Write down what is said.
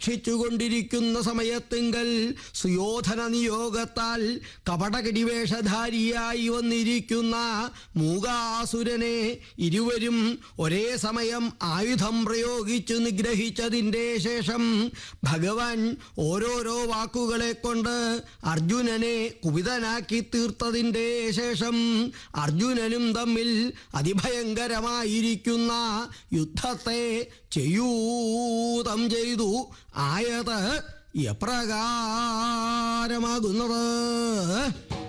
ഭക്ഷിച്ചുകൊണ്ടിരിക്കുന്ന സമയത്തിങ്കൽ സുയോധന നിയോഗത്താൽ കപടകിടിവേഷധാരിയായി വന്നിരിക്കുന്ന മൂകാസുരനെ ഇരുവരും ഒരേ സമയം ആയുധം പ്രയോഗിച്ചു നിഗ്രഹിച്ചതിൻ്റെ ശേഷം ഭഗവാൻ ഓരോരോ വാക്കുകളെ കൊണ്ട് അർജുനനെ കുപിതനാക്കി തീർത്തതിൻ്റെ ശേഷം അർജുനനും തമ്മിൽ അതിഭയങ്കരമായിരിക്കുന്ന യുദ്ധത്തെ ചെയ്യൂതം ചെയ്തു ആയത് എപ്രകാരമാകുന്നത്